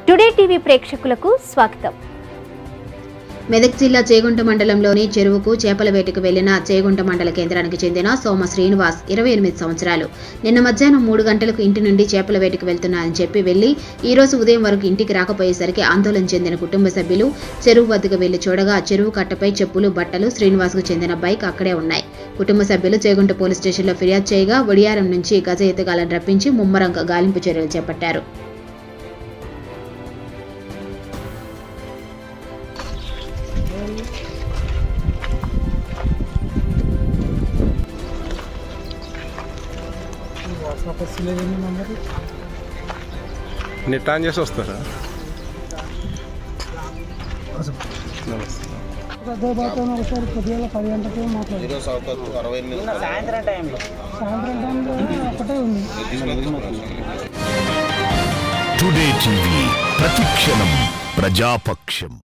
today TV ప్రేక్షకులకు స్వాగతం మెదక్ జిల్లా చేగుంట మండలంలోని చెరువుకు చేపల వేటకు వెళ్లిన చేగుంట మండల కేంద్రానికి చెందిన సోమ శ్రీనివాస్ ఇరవై ఎనిమిది సంవత్సరాలు నిన్న మధ్యాహ్నం మూడు గంటలకు ఇంటి నుండి చేపల వేటకు వెళ్తున్నా అని చెప్పి వెళ్లి ఈ రోజు ఉదయం వరకు ఇంటికి రాకపోయేసరికి ఆందోళన చెందిన కుటుంబ సభ్యులు చెరువు వద్దకు వెళ్లి చూడగా చెరువు కట్టపై చెప్పులు బట్టలు శ్రీనివాస్కు చెందిన బైక్ అక్కడే ఉన్నాయి కుటుంబ సభ్యులు చేగుంట పోలీస్ స్టేషన్లో ఫిర్యాదు చేయగా ఒడియారం నుంచి గజ ఎత్తుగాలను రప్పించి ముమ్మరంగా గాలింపు చర్యలు చేపట్టారు నెట్ ఆన్ చేసి వస్తారా నమస్తే పెద్ద బాగా ఒకసారి పొద్దుగల పది గంటలకి మాట్లాడు సాయంత్రం టైంలో సాయంత్రం టైంలో ఒకటే ఉంది టుడే టీవీ ప్రతిక్షణం ప్రజాపక్షం